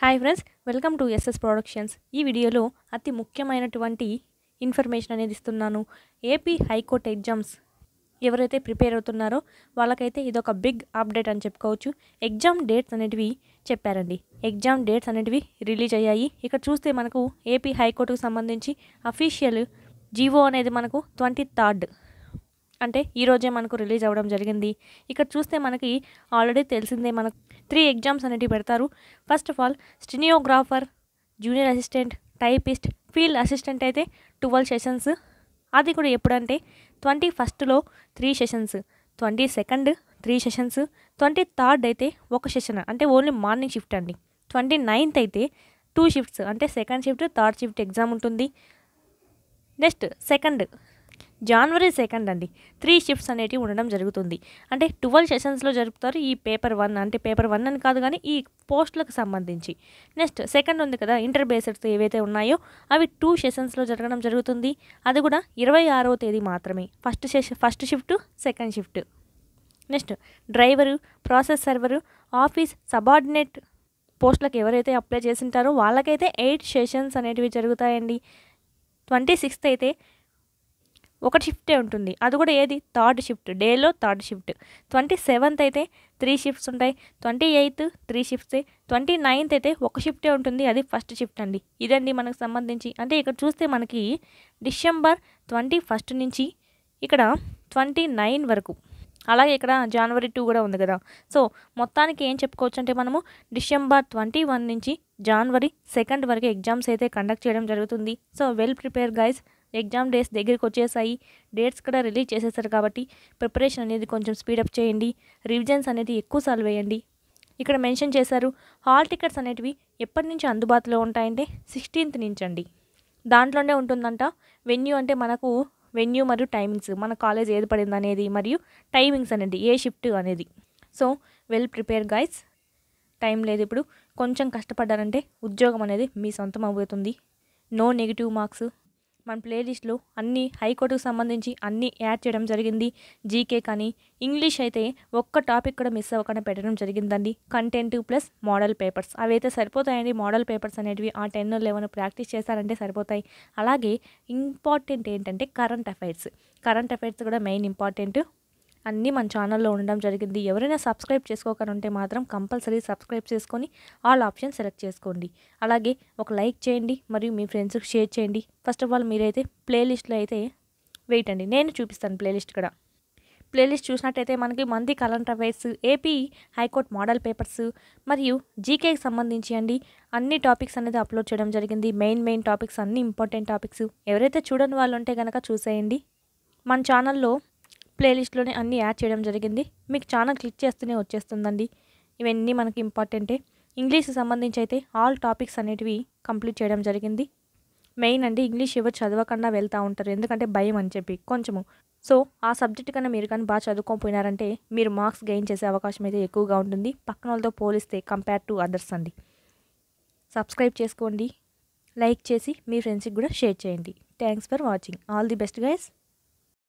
hi friends welcome to SS productions ఈ వీడియోలో అతి ముఖ్యమైనటువంటి ఇన్ఫర్మేషన్ అనేది ఇస్తున్నాను ఏపీ హైకోర్టు ఎగ్జామ్స్ ఎవరైతే ప్రిపేర్ అవుతున్నారో వాళ్ళకైతే ఇదొక బిగ్ అప్డేట్ అని చెప్పుకోవచ్చు ఎగ్జామ్ డేట్స్ అనేటివి చెప్పారండి ఎగ్జామ్ డేట్స్ అనేటివి రిలీజ్ అయ్యాయి ఇక్కడ చూస్తే మనకు ఏపీ హైకోర్టుకు సంబంధించి అఫీషియల్ జీవో అనేది మనకు ట్వంటీ థర్డ్ అంటే ఈ రోజే మనకు రిలీజ్ అవ్వడం జరిగింది ఇక్కడ చూస్తే మనకి ఆల్రెడీ తెలిసిందే మనకు త్రీ ఎగ్జామ్స్ అనేటివి పెడతారు first of all stenographer junior assistant typist field assistant అయితే ట్వెల్వ్ సెషన్స్ అది కూడా ఎప్పుడంటే ట్వంటీ ఫస్ట్లో three sessions twenty second three sessions twenty third అయితే ఒక సెషన్ అంటే ఓన్లీ మార్నింగ్ షిఫ్ట్ అండి ట్వంటీ నైన్త్ అయితే టూ షిఫ్ట్స్ అంటే second shift third shift exam ఉంటుంది నెక్స్ట్ సెకండ్ జనవరి సెకండ్ అండి త్రీ షిఫ్ట్స్ అనేటివి ఉండడం జరుగుతుంది అంటే ట్వెల్వ్ సెషన్స్లో జరుపుతారు ఈ పేపర్ వన్ అంటే పేపర్ వన్ అని కాదు కానీ ఈ పోస్టులకు సంబంధించి నెక్స్ట్ సెకండ్ ఉంది కదా ఇంటర్ బేసిడ్స్ ఏవైతే ఉన్నాయో అవి టూ సెషన్స్లో జరగడం జరుగుతుంది అది కూడా ఇరవై ఆరవ తేదీ మాత్రమే first session first shift second shift next driver process server office subordinate పోస్టులకు ఎవరైతే అప్లై చేసింటారో వాళ్ళకైతే ఎయిట్ సెషన్స్ అనేటివి జరుగుతాయండి ట్వంటీ సిక్స్త్ అయితే ఒక షిఫ్టే ఉంటుంది అది కూడా ఏది థర్డ్ షిఫ్ట్ డేలో థర్డ్ షిఫ్ట్ ట్వంటీ సెవెంత్ అయితే త్రీ షిఫ్ట్స్ ఉంటాయి twenty eighth three shifts twenty ninth అయితే ఒక షిఫ్టే ఉంటుంది అది ఫస్ట్ షిఫ్ట్ అండి ఇదండి మనకు సంబంధించి అంటే ఇక్కడ చూస్తే మనకి డిసెంబర్ ట్వంటీ ఫస్ట్ నుంచి ఇక్కడ ట్వంటీ నైన్ వరకు అలాగే ఇక్కడ జనవరి టూ కూడా ఉంది కదా సో మొత్తానికి ఏం చెప్పుకోవచ్చు అంటే మనము డిసెంబర్ ట్వంటీ వన్ నుంచి జనవరి సెకండ్ వరకు ఎగ్జామ్స్ అయితే కండక్ట్ చేయడం జరుగుతుంది so well prepare guys exam days దగ్గరికి వచ్చేసాయి డేట్స్ కూడా రిలీజ్ చేసేసారు కాబట్టి ప్రిపరేషన్ అనేది కొంచెం స్పీడప్ చేయండి రివిజన్స్ అనేది ఎక్కువసార్లు వేయండి ఇక్కడ మెన్షన్ చేశారు హాల్ టికెట్స్ అనేటివి ఎప్పటి నుంచి అందుబాటులో ఉంటాయంటే సిక్స్టీన్త్ నుంచి అండి దాంట్లోనే ఉంటుందంట వెన్యూ అంటే మనకు వెన్యూ మరియు టైమింగ్స్ మన కాలేజ్ ఏది పడింది అనేది మరియు టైమింగ్స్ అనేది ఏ షిఫ్ట్ అనేది so well prepare guys time లేదు ఇప్పుడు కొంచెం కష్టపడ్డారంటే ఉద్యోగం అనేది మీ సొంతం అవుతుంది నో నెగిటివ్ మార్క్స్ మన ప్లేలిస్ట్లో అన్ని హైకోర్టుకు సంబంధించి అన్నీ యాడ్ చేయడం జరిగింది జీకే కానీ ఇంగ్లీష్ అయితే ఒక్క టాపిక్ కూడా మిస్ అవ్వకుండా పెట్టడం జరిగిందండి కంటెంట్ ప్లస్ మోడల్ పేపర్స్ అవి అయితే సరిపోతాయండి మోడల్ పేపర్స్ అనేటివి ఆ టెన్ లెవెన్ ప్రాక్టీస్ చేశారంటే సరిపోతాయి అలాగే ఇంపార్టెంట్ ఏంటంటే కరెంట్ అఫైర్స్ కరెంట్ అఫైర్స్ కూడా మెయిన్ ఇంపార్టెంట్ అన్నీ మన ఛానల్లో ఉండడం జరిగింది ఎవరైనా సబ్స్క్రైబ్ చేసుకోకుండా ఉంటే మాత్రం కంపల్సరీ సబ్స్క్రైబ్ చేసుకొని ఆల్ ఆప్షన్ సెలెక్ట్ చేసుకోండి అలాగే ఒక లైక్ చేయండి మరియు మీ ఫ్రెండ్స్కి షేర్ చేయండి ఫస్ట్ ఆఫ్ ఆల్ మీరైతే ప్లేలిస్ట్లో అయితే వెయిట్ అండి నేను చూపిస్తాను ప్లేలిస్ట్ ఇక్కడ ప్లేలిస్ట్ చూసినట్టయితే మనకి మంది current affairs AP high court model papers మరియు జీకేకి సంబంధించి అండి అన్ని టాపిక్స్ అనేది అప్లోడ్ చేయడం జరిగింది మెయిన్ మెయిన్ టాపిక్స్ అన్ని ఇంపార్టెంట్ టాపిక్స్ ఎవరైతే చూడని వాళ్ళు ఉంటే కనుక చూసేయండి మన ఛానల్లో ప్లేలిస్ట్లోనే అన్నీ యాడ్ చేయడం జరిగింది మీకు ఛానల్ క్లిక్ చేస్తూనే వచ్చేస్తుందండి ఇవన్నీ మనకి ఇంపార్టెంటే ఇంగ్లీష్కి సంబంధించి అయితే ఆల్ టాపిక్స్ అనేటివి కంప్లీట్ చేయడం జరిగింది మెయిన్ అండి ఇంగ్లీష్ ఎవరు చదవకుండా వెళ్తూ ఉంటారు ఎందుకంటే భయం అని చెప్పి కొంచెము సో ఆ సబ్జెక్ట్ కన్నా మీరు కానీ బాగా చదువుకోకపోయినారంటే మీరు మార్క్స్ గెయిన్ చేసే అవకాశం అయితే ఎక్కువగా ఉంటుంది పక్కన వాళ్ళతో పోలిస్తే కంపేర్ టు అదర్స్ అండి సబ్స్క్రైబ్ చేసుకోండి లైక్ చేసి మీ ఫ్రెండ్స్కి కూడా షేర్ చేయండి thanks for watching all the best guys